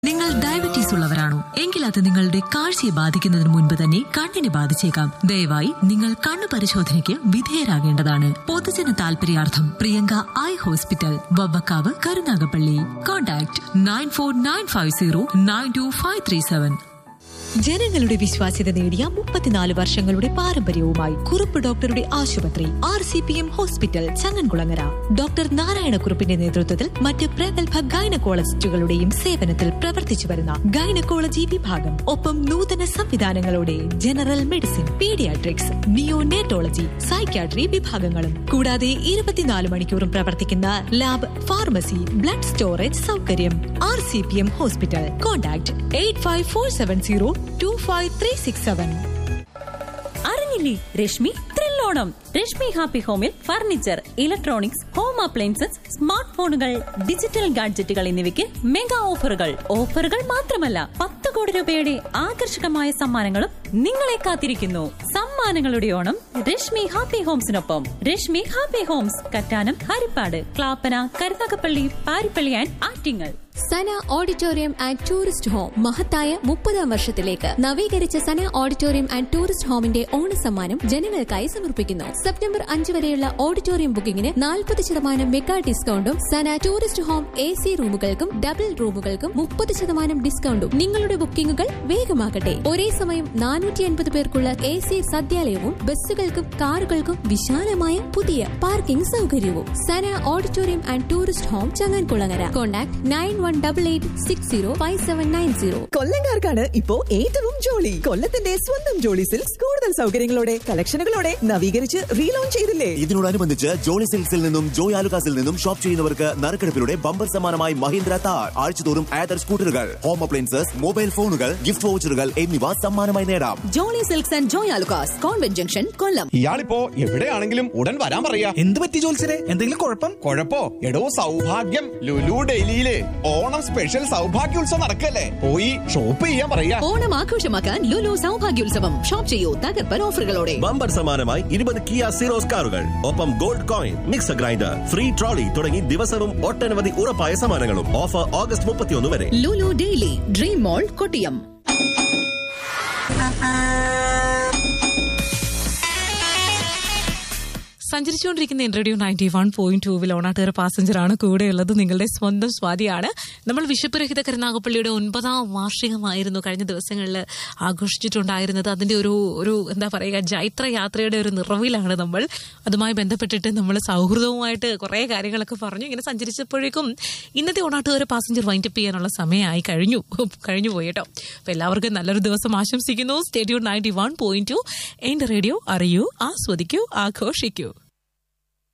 നിങ്ങൾ ഡയബറ്റീസ് ഉള്ളവരാണോ എങ്കിൽ അത് നിങ്ങളുടെ കാഴ്ചയെ ബാധിക്കുന്നതിന് മുൻപ് തന്നെ കണ്ണിനെ ബാധിച്ചേക്കാം ദയവായി നിങ്ങൾ കണ്ണു പരിശോധനയ്ക്ക് വിധേയരാകേണ്ടതാണ് പൊതുജന താൽപര്യാർത്ഥം Priyanka eye hospital Vavvakkavu Karunagappally contact nine four nine five zero nine two five three seven ജനങ്ങളുടെ വിശ്വാസ്യത നേടിയ മുപ്പത്തിനാല് വർഷങ്ങളുടെ പാരമ്പര്യവുമായി കുറുപ്പ് ഡോക്ടറുടെ ആശുപത്രി R C P M hospital Changankulangara doctor നാരായണക്കുറുപ്പിന്റെ നേതൃത്വത്തിൽ മറ്റ് പ്രഗത്ഭ ഗൈനക്കോളജിസ്റ്റുകളുടെയും സേവനത്തിൽ പ്രവർത്തിച്ചു വരുന്ന ഗൈനക്കോളജി വിഭാഗം ഒപ്പം നൂതന സംവിധാനങ്ങളോടെ general medicine paediatrics neonatology psychiatry വിഭാഗങ്ങളും കൂടാതെ ഇരുപത്തിനാല് മണിക്കൂറും പ്രവർത്തിക്കുന്ന ലാബ് ഫാർമസി ബ്ലഡ് സ്റ്റോറേജ് സൗകര്യം R C P M hospital contact eight five four seven zero two five three six seven അറിഞ്ഞില്ലേ രശ്മി ത്രില്ലോണം രശ്മി ഹാപ്പി ഹോമിൽ furniture electronics home appliances smart ഫോണുകൾ ഡിജിറ്റൽ ഗാഡ്ജറ്റുകൾ എന്നിവയ്ക്ക് മെഗാ ഓഫറുകൾ ഓഫറുകൾ മാത്രമല്ല പത്ത് കോടി രൂപയുടെ ആകർഷകമായ സമ്മാനങ്ങളും നിങ്ങളെ കാത്തിരിക്കുന്നു സമ്മാനങ്ങളുടെ ഓണം രശ്മി ഹാപ്പി ഹോംസിനൊപ്പം Rashmi happy homes Kattanam Harippad Clappana Karunagappally Paripally and Attingal Sana auditorium and tourist home മഹത്തായ മുപ്പതാം വർഷത്തിലേക്ക് നവീകരിച്ച സന ഓഡിറ്റോറിയം ആൻഡ് ടൂറിസ്റ്റ് ഹോമിന്റെ ഓണസമ്മാനം ജനങ്ങൾക്കായി സമർപ്പിക്കുന്നു സെപ്റ്റംബർ അഞ്ച് വരെയുള്ള ഓഡിറ്റോറിയം ബുക്കിംഗിന് നാൽപ്പത് ശതമാനം മെഗാ ഡിസ്കൗണ്ടും Sana tourist home A C റൂമുകൾക്കും ഡബിൾ റൂമുകൾക്കും മുപ്പത് ശതമാനം ഡിസ്കൗണ്ടും നിങ്ങളുടെ ബുക്കിംഗുകൾ വേഗമാകട്ടെ ഒരേ സമയം നാനൂറ്റി അൻപത് പേർക്കുള്ള എ സി സദ്യാലയവും ബസ്സുകൾക്കും കാറുകൾക്കും വിശാലമായ പുതിയ പാർക്കിംഗ് സൗകര്യവും Sana auditorium and tourist home Changankulangara contact nine one double eight six zero five seven nine zero കൊല്ലങ്കാർക്കാണ് ഇപ്പോ ഏറ്റവും ജോളി കൊല്ലത്തിന്റെ സ്വന്തം ജോളി സിൽക്സ് കൂടുതൽ സൗകര്യങ്ങളോടെ കളക്ഷനുകളോടെ നവീകരിച്ച് റീലോഞ്ച് ചെയ്തില്ലേ ഇതിനോടനുബന്ധിച്ച് ജോളി സിൽക്സിൽ നിന്നും ജോയ് ആലുകാസിൽ നിന്നും ഷോപ്പ് ചെയ്യുന്നവർക്ക് നറുക്കെടുപ്പിലൂടെ ബമ്പർ സമ്മാനമായി മഹീന്ദ്ര താർ ആഴ്ചതോറും ആദർ സ്കൂട്ടറുകൾ ഹോം അപ്ലയൻസസ് മൊബൈൽ ഫോണുകൾ ഗിഫ്റ്റ് വൗച്ചറുകൾ എന്നിവ സമ്മാനമായി നേടാം Jolly silks and Joy Alukkas convent junction Kollam ഇയാളിപ്പോ എവിടെയാണെങ്കിലും ഉടൻ വരാൻ പറയാ എന്ത് പറ്റി ജോത്സരെ എന്തെങ്കിലും കുഴപ്പം കൊഴപ്പോ എടോ സൗഭാഗ്യം ലുലു ഡൽഹിയില് ഓണം സ്പെഷ്യൽ സൗഭാഗ്യോത്സവം നടക്കല്ലേ പോയി ഷോപ്പ് ചെയ്യാൻ പറയാ ഓണം ആഘോഷമാക്കാൻ ലുലു സൗഭാഗ്യോത്സവം ഷോപ്പ് ചെയ്യൂ തകർപ്പൻ ഓഫറുകളോടെ ബമ്പർ സമ്മാനമായി ഇരുപത് കിയ സീറോസ് കാറുകൾ ഒപ്പം gold coin mixer grinder free trolley തുടങ്ങി ദിവസവും ഒട്ടനവധി ഉറപ്പായ സമ്മാനങ്ങളും ഓഫർ ഓഗസ്റ്റ് മുപ്പത്തിയൊന്ന് വരെ Lulu daily dream mall Kottiyam സഞ്ചരിച്ചുകൊണ്ടിരിക്കുന്ന റേഡിയോ നയൻറ്റി വൺ പോയിന്റ് ടൂവിൽ ഓണാട്ടേർ പാസഞ്ചറാണ് കൂടെയുള്ളത് നിങ്ങളുടെ സ്വന്തം സ്വാതിയാണ് നമ്മൾ വിശപ്പുരഹിത കരുനാഗപ്പള്ളിയുടെ ഒൻപതാം വാർഷികമായിരുന്നു കഴിഞ്ഞ ദിവസങ്ങളിൽ ആഘോഷിച്ചിട്ടുണ്ടായിരുന്നത് അതിന്റെ ഒരു ഒരു എന്താ പറയുക ജൈത്ര യാത്രയുടെ ഒരു നിറവിലാണ് നമ്മൾ അതുമായി ബന്ധപ്പെട്ടിട്ട് നമ്മൾ സൗഹൃദവുമായിട്ട് കുറേ കാര്യങ്ങളൊക്കെ പറഞ്ഞു ഇങ്ങനെ സഞ്ചരിച്ചപ്പോഴേക്കും ഇന്നത്തെ ഓണാട്ടുകാരെ പാസഞ്ചർ വൈൻഡപ്പ് ചെയ്യാനുള്ള സമയമായി കഴിഞ്ഞു കഴിഞ്ഞു പോയി കേട്ടോ അപ്പൊ എല്ലാവർക്കും നല്ലൊരു ദിവസം ആശംസിക്കുന്നു സ്റ്റേഡിയോ നയൻറ്റി വൺ പോയിന്റ് ടു എന്റെ റേഡിയോ അറിയൂ ആസ്വദിക്കൂ ആഘോഷിക്കൂ